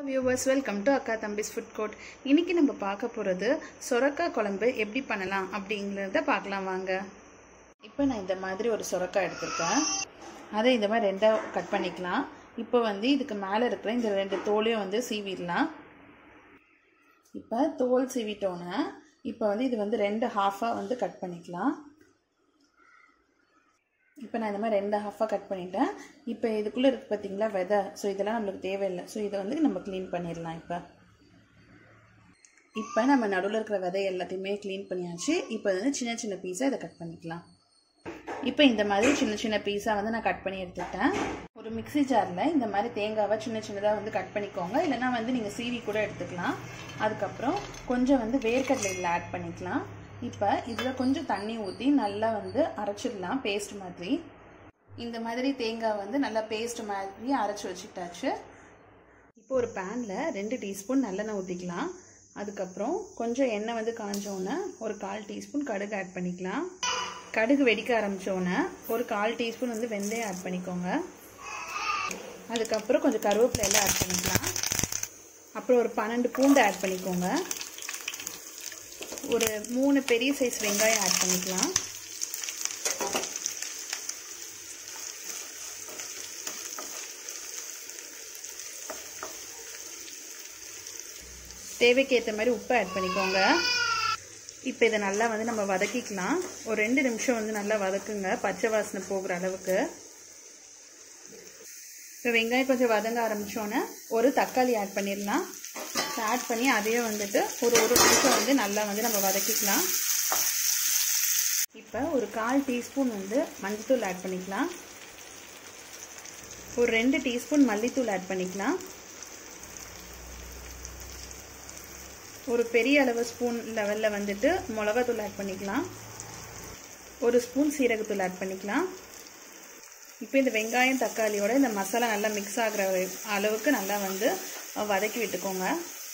viewers welcome to அக்கா தம்பிஸ் food court இன்னைக்கு நம்ம பார்க்க போகிறது சொரக்காய் குழம்பு எப்படி பண்ணலாம் அப்படிங்கிறத பார்க்கலாம் வாங்க இப்போ நான் இந்த மாதிரி ஒரு சொரக்காய் எடுத்திருக்கேன் அதை இந்த மாதிரி ரெண்டாக கட் பண்ணிக்கலாம் இப்போ வந்து இதுக்கு மேலே இருக்கிற இந்த ரெண்டு தோலையும் வந்து சீவிடலாம் இப்போ தோல் சீவிட்டோன்னே இப்போ வந்து இது வந்து ரெண்டு ஹாஃபாக வந்து கட் பண்ணிக்கலாம் இப்போ நான் இந்த மாதிரி ரெண்டு ஹாஃபாக கட் பண்ணிட்டேன் இப்போ இதுக்குள்ளே இருக்குது பார்த்தீங்களா விதை ஸோ இதெல்லாம் நம்மளுக்கு தேவையில்லை ஸோ இதை வந்து நம்ம க்ளீன் பண்ணிடலாம் இப்போ இப்போ நம்ம நடுவில் இருக்கிற விதை எல்லாத்தையுமே க்ளீன் பண்ணியாச்சு இப்போ வந்து சின்ன சின்ன பீஸாக இதை கட் பண்ணிக்கலாம் இப்போ இந்த மாதிரி சின்ன சின்ன பீஸாக வந்து நான் கட் பண்ணி எடுத்துட்டேன் ஒரு மிக்சி ஜாரில் இந்த மாதிரி தேங்காவை சின்ன சின்னதாக வந்து கட் பண்ணிக்கோங்க இல்லைனா வந்து நீங்கள் சீவி கூட எடுத்துக்கலாம் அதுக்கப்புறம் கொஞ்சம் வந்து வேர்க்கடலை இதில் ஆட் பண்ணிக்கலாம் இப்போ இதில் கொஞ்சம் தண்ணி ஊற்றி நல்லா வந்து அரைச்சிடலாம் பேஸ்ட் மாதிரி இந்த மாதிரி தேங்காய் வந்து நல்லா பேஸ்ட் மாதிரி அரைச்சி வச்சுக்கிட்டாச்சு இப்போ ஒரு பேனில் ரெண்டு டீஸ்பூன் நல்லெண்ணெய் ஊற்றிக்கலாம் அதுக்கப்புறம் கொஞ்சம் எண்ணெய் வந்து காஞ்சோன்னே ஒரு கால் டீஸ்பூன் கடுகு ஆட் பண்ணிக்கலாம் கடுகு வெடிக்க ஆரம்பித்தோன்னே ஒரு கால் டீஸ்பூன் வந்து வெந்தயம் ஆட் பண்ணிக்கோங்க அதுக்கப்புறம் கொஞ்சம் கருவேப்பிலை எல்லாம் ஆட் பண்ணிக்கலாம் அப்புறம் ஒரு பன்னெண்டு பூண்டு ஆட் பண்ணிக்கோங்க ஒரு மூணு பெரிய சைஸ் வெங்காயம் ஆட் பண்ணிக்கலாம் தேவைக்கு ஏற்ற மாதிரி உப்பு ஆட் பண்ணிக்கோங்க இப்போ இதை நல்லா வந்து நம்ம வதக்கிக்கலாம் ஒரு ரெண்டு நிமிஷம் வந்து நல்லா வதக்குங்க பச்சை வாசனை போகிற அளவுக்கு இப்போ வெங்காயம் கொஞ்சம் வதங்க ஆரம்பித்தோன்னே ஒரு தக்காளி ஆட் பண்ணிடலாம் ஆட் பண்ணி அதையும் வந்துட்டு ஒரு ஒரு நிமிஷம் வந்து நல்லா வந்து நம்ம வதக்கிக்கலாம் இப்போ ஒரு கால் டீஸ்பூன் வந்து மஞ்சத்தூள் ஆட் பண்ணிக்கலாம் ஒரு ரெண்டு டீஸ்பூன் மல்லித்தூள் ஆட் பண்ணிக்கலாம் ஒரு பெரிய அளவு ஸ்பூன் லெவலில் வந்துட்டு மிளகாத்தூள் ஆட் பண்ணிக்கலாம் ஒரு ஸ்பூன் சீரகத்தூள் ஆட் பண்ணிக்கலாம் இப்போ இந்த வெங்காயம் தக்காளியோட இந்த மசாலா நல்லா மிக்ஸ் ஆகிற அளவுக்கு நல்லா வந்து வதக்கி விட்டுக்கோங்க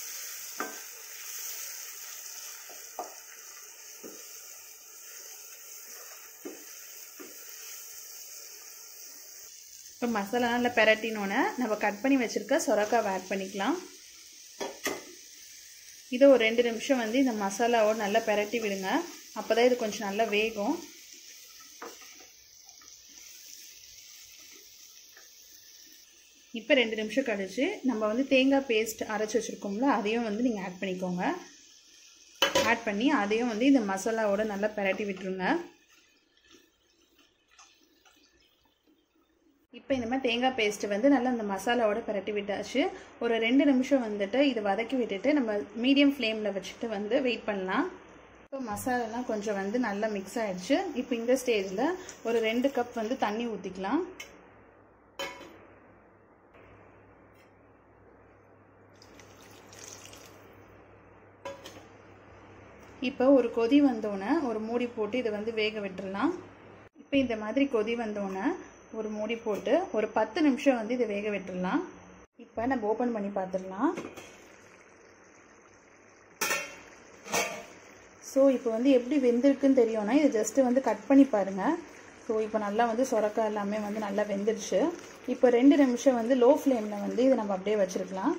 இப்போ மசாலா நல்லா பெரட்டினோன்னே நம்ம கட் பண்ணி வச்சுருக்க சொரக்காவை ஆட் பண்ணிக்கலாம் இதை ஒரு ரெண்டு நிமிஷம் வந்து இந்த மசாலாவோடு நல்லா பெரட்டி விடுங்க அப்போ தான் இது கொஞ்சம் நல்லா வேகும் இப்போ ரெண்டு நிமிஷம் கழிச்சு நம்ம வந்து தேங்காய் பேஸ்ட் அரைச்சி வச்சுருக்கோம்ல அதையும் வந்து நீங்கள் ஆட் பண்ணிக்கோங்க ஆட் பண்ணி அதையும் வந்து இந்த மசாலாவோட நல்லா பெரட்டி விட்டுருங்க இப்போ இந்த மாதிரி தேங்காய் பேஸ்ட்டு வந்து நல்லா அந்த மசாலாவோட பரட்டி விட்டாச்சு ஒரு ரெண்டு நிமிஷம் வந்துட்டு இதை வதக்கி விட்டுட்டு நம்ம மீடியம் ஃப்ளேமில் வச்சுட்டு வந்து வெயிட் பண்ணலாம் இப்போ மசாலாலாம் கொஞ்சம் வந்து நல்லா மிக்ஸ் ஆகிடுச்சு இப்போ இந்த ஸ்டேஜில் ஒரு ரெண்டு கப் வந்து தண்ணி ஊற்றிக்கலாம் இப்போ ஒரு கொதி வந்தோடனே ஒரு மூடி போட்டு இதை வந்து வேக விட்டுடலாம் இப்போ இந்த மாதிரி கொதி வந்தோடனே ஒரு மூடி போட்டு ஒரு பத்து நிமிஷம் வந்து இதை வேக விட்டுடலாம் இப்போ நம்ம ஓப்பன் பண்ணி பார்த்துடலாம் ஸோ இப்போ வந்து எப்படி வெந்திருக்குன்னு தெரியும்னா இது ஜஸ்ட்டு வந்து கட் பண்ணி பாருங்கள் ஸோ இப்போ நல்லா வந்து சொரக்காய் எல்லாமே வந்து நல்லா வெந்துருச்சு இப்போ ரெண்டு நிமிஷம் வந்து லோ ஃப்ளேமில் வந்து இதை நம்ம அப்படியே வச்சுருக்கலாம்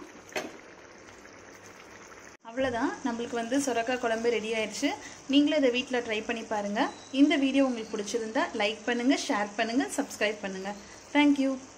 அவ்வளோதான் நம்மளுக்கு வந்து சொரக்காய் குழம்பு ரெடி ஆயிடுச்சு நீங்களும் இதை வீட்டில் ட்ரை பண்ணி பாருங்கள் இந்த வீடியோ உங்களுக்கு பிடிச்சிருந்தா லைக் பண்ணுங்கள் ஷேர் பண்ணுங்கள் சப்ஸ்கிரைப் பண்ணுங்கள் தேங்க்யூ